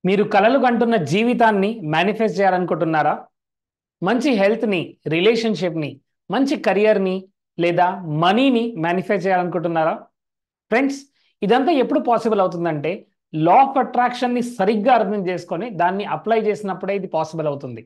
మీరు కలలు కంటున్న జీవితాన్ని మేనిఫెస్ట్ చేయాలనుకుంటున్నారా మంచి హెల్త్ని రిలేషన్షిప్ని మంచి కెరియర్ని లేదా మనీని మేనిఫెస్ట్ చేయాలనుకుంటున్నారా ఫ్రెండ్స్ ఇదంతా ఎప్పుడు పాసిబుల్ అవుతుందంటే లా ఆఫ్ అట్రాక్షన్ని సరిగ్గా అర్థం చేసుకొని దాన్ని అప్లై చేసినప్పుడే ఇది పాసిబుల్ అవుతుంది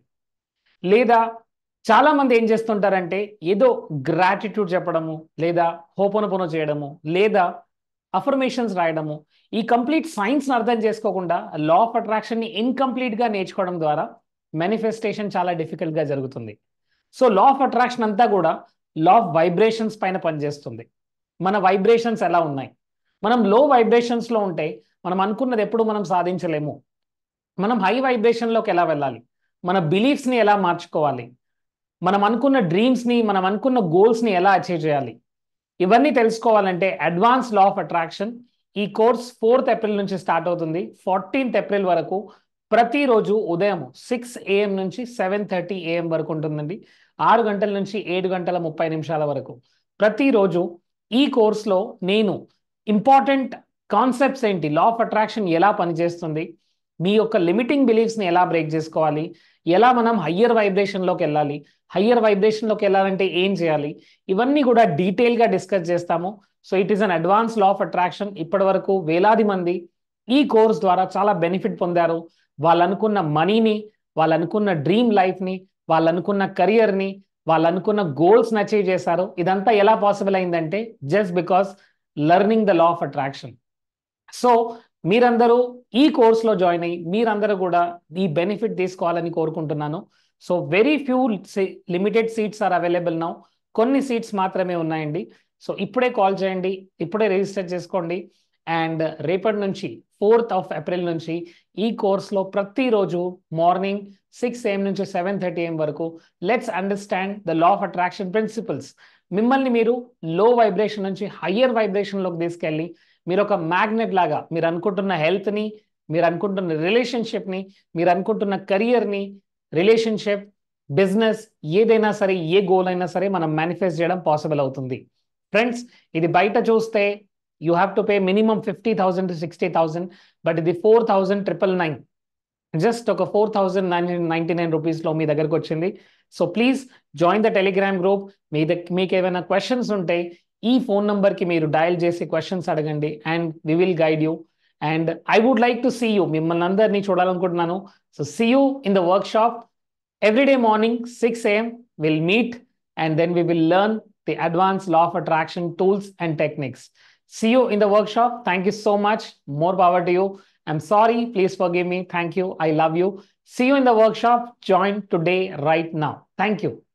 లేదా చాలా మంది ఏం చేస్తుంటారంటే ఏదో గ్రాటిట్యూడ్ చెప్పడము లేదా హోపనపోనో చేయడము లేదా అఫర్మేషన్స్ రాయడము ఈ కంప్లీట్ సైన్స్ని అర్థం చేసుకోకుండా లా ఆఫ్ అట్రాక్షన్ని ఇన్కంప్లీట్గా నేర్చుకోవడం ద్వారా మేనిఫెస్టేషన్ చాలా డిఫికల్ట్గా జరుగుతుంది సో లా ఆఫ్ అట్రాక్షన్ అంతా కూడా లా ఆఫ్ వైబ్రేషన్స్ పైన పనిచేస్తుంది మన వైబ్రేషన్స్ ఎలా ఉన్నాయి మనం లో వైబ్రేషన్స్లో ఉంటే మనం అనుకున్నది ఎప్పుడు మనం సాధించలేము మనం హై వైబ్రేషన్లోకి ఎలా వెళ్ళాలి మన బిలీఫ్స్ని ఎలా మార్చుకోవాలి మనం అనుకున్న డ్రీమ్స్ని మనం అనుకున్న గోల్స్ని ఎలా అచీవ్ చేయాలి ఇవన్నీ తెలుసుకోవాలంటే అడ్వాన్స్ లా ఆఫ్ అట్రాక్షన్ ఈ కోర్స్ ఫోర్త్ ఏప్రిల్ నుంచి స్టార్ట్ అవుతుంది ఫార్టీన్త్ ఏప్రిల్ వరకు ప్రతిరోజు ఉదయం సిక్స్ ఏఎం నుంచి సెవెన్ థర్టీ ఏఎం వరకు ఉంటుందండి ఆరు గంటల నుంచి ఏడు గంటల ముప్పై నిమిషాల వరకు ప్రతిరోజు ఈ కోర్స్లో నేను ఇంపార్టెంట్ కాన్సెప్ట్స్ ఏంటి లా ఆఫ్ అట్రాక్షన్ ఎలా పనిచేస్తుంది మీ యొక్క లిమిటింగ్ బిలీఫ్స్ని ఎలా బ్రేక్ చేసుకోవాలి ఎలా మనం హయ్యర్ వైబ్రేషన్లోకి వెళ్ళాలి హయ్యర్ వైబ్రేషన్లోకి వెళ్ళాలంటే ఏం చేయాలి ఇవన్నీ కూడా డీటెయిల్గా డిస్కస్ చేస్తాము so it is an advance law of attraction ఇప్పటి వరకు వేలాది మంది ఈ కోర్స్ ద్వారా చాలా బెనిఫిట్ పొందారు వాళ్ళు అనుకున్న మనీని వాళ్ళు అనుకున్న డ్రీమ్ లైఫ్ని వాళ్ళు అనుకున్న కెరియర్ని వాళ్ళు అనుకున్న గోల్స్ని అచీవ్ చేశారు ఇదంతా ఎలా పాసిబుల్ అయిందంటే just because learning the law of attraction so మీరందరూ ఈ కోర్స్లో జాయిన్ అయ్యి మీరందరూ కూడా ఈ బెనిఫిట్ తీసుకోవాలని కోరుకుంటున్నాను so very few limited seats are available now కొన్ని సీట్స్ మాత్రమే ఉన్నాయండి సో ఇప్పుడే కాల్ చేయండి ఇప్పుడే రిజిస్టర్ చేసుకోండి అండ్ రేపటి నుంచి ఫోర్త్ ఆఫ్ ఏప్రిల్ నుంచి ఈ కోర్స్లో ప్రతిరోజు మార్నింగ్ సిక్స్ ఏఎం నుంచి సెవెన్ థర్టీ ఏఎం వరకు let's understand the law of attraction principles మిమ్మల్ని మీరు లో వైబ్రేషన్ నుంచి హయ్యర్ వైబ్రేషన్లోకి తీసుకెళ్ళి మీరు ఒక మ్యాగ్నెట్ లాగా మీరు అనుకుంటున్న హెల్త్ని మీరు అనుకుంటున్న రిలేషన్షిప్ని మీరు అనుకుంటున్న కెరియర్ని రిలేషన్షిప్ బిజినెస్ ఏదైనా సరే ఏ గోల్ అయినా సరే మనం మేనిఫెస్ట్ చేయడం పాసిబుల్ అవుతుంది ఫ్రెండ్స్ ఇది బయట చూస్తే you have to pay minimum fifty thousand to sixty thousand but ఇది four thousand triple nine just ఒక four thousand nine ninety nine రూపీస్లో మీ దగ్గరకు వచ్చింది so please join the Telegram group మీ మీకు ఏమైనా క్వశ్చన్స్ ఉంటే ఈ ఫోన్ నంబర్కి మీరు డయల్ చేసి క్వశ్చన్స్ అడగండి and we will guide you and I would like to see you మిమ్మల్ని అందరినీ చూడాలనుకుంటున్నాను so see you in the workshop everyday morning six AM will meet and then we will learn the advance law of attraction tools and techniques See you in the workshop. Thank you so much. More power to you. I'm sorry. Please forgive me. Thank you. I love you. See you in the workshop. Join today, right now. Thank you.